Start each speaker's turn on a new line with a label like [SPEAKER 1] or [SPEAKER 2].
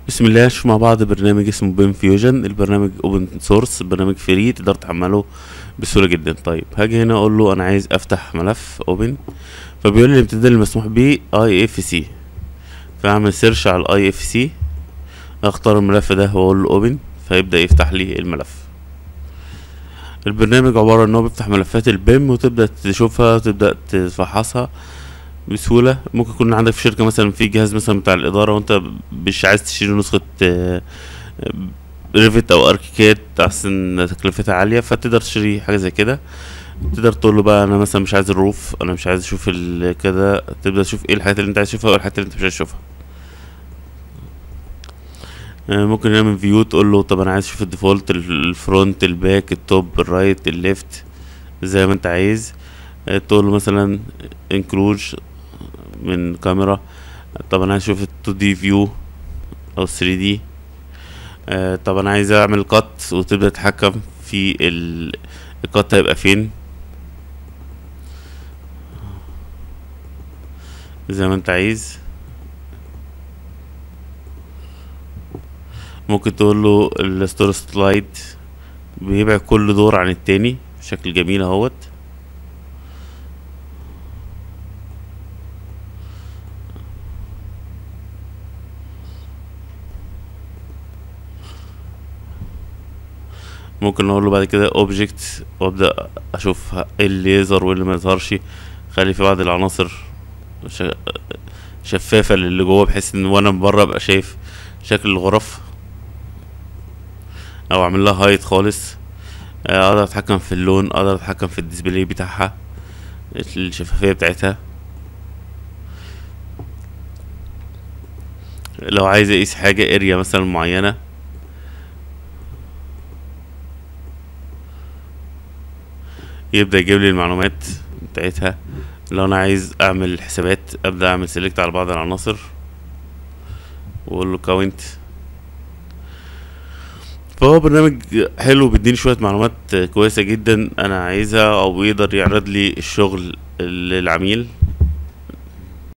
[SPEAKER 1] بسم الله نشوف مع بعض برنامج اسمه بيم فيوجن البرنامج اوبن سورس برنامج فري تقدر تحمله بسهوله جدا طيب هاجي هنا اقول له انا عايز افتح ملف اوبن فبيقول لي الامتداد المسموح به اي اف سي فاعمل سيرش على الاي اف سي اختار الملف ده واقول له اوبن فيبدا يفتح لي الملف البرنامج عباره ان هو بيفتح ملفات البيم وتبدا تشوفها وتبدا تفحصها بسهولة ممكن يكون عندك في شركة مثلا في جهاز مثلا بتاع الإدارة وأنت مش عايز تشتري نسخة ريفت أو أركيكاد عشان تكلفتها عالية فتقدر تشتري حاجة زي كده تقدر تقول له بقى أنا مثلا مش عايز الروف أنا مش عايز أشوف ال- كده تبدأ تشوف إيه الحاجات اللي أنت عايز تشوفها والحاجات اللي أنت مش عايز تشوفها آه، ممكن هنا من فيو تقول له طب أنا عايز أشوف الديفولت ال- الفرونت الباك التوب الرايت الليفت زي ما أنت عايز آه، تقول له مثلا انكروج من كاميرا طب انا هشوف ال 2 دي فيو او 3 دي آه طب انا عايز اعمل قط وتبدا تتحكم في ال- القط هيبقى فين زي ما انت عايز ممكن تقول له الستور سلايد بيبعد كل دور عن التاني بشكل جميل اهوت ممكن اقول له بعد كده اوبجكت وابدا اشوف ه- ايه اللي يظهر وايه اللي ما يظهرش خلي في بعض العناصر ش- شفافه للي جوه بحيث ان وانا من بره ابقى شايف شكل الغرف او اعمل لها هايت خالص آه، اقدر اتحكم في اللون اقدر اتحكم في الديسبلاي بتاعها الشفافيه بتاعتها لو عايز اقيس حاجه اريا مثلا معينه يبدأ يجيب لي المعلومات بتاعتها لو انا عايز اعمل حسابات ابدأ اعمل سيلكت على بعض العناصر واقول له كاونت فهو برنامج حلو بيديني شوية معلومات كويسة جدا انا عايزها او يقدر يعرض لي الشغل للعميل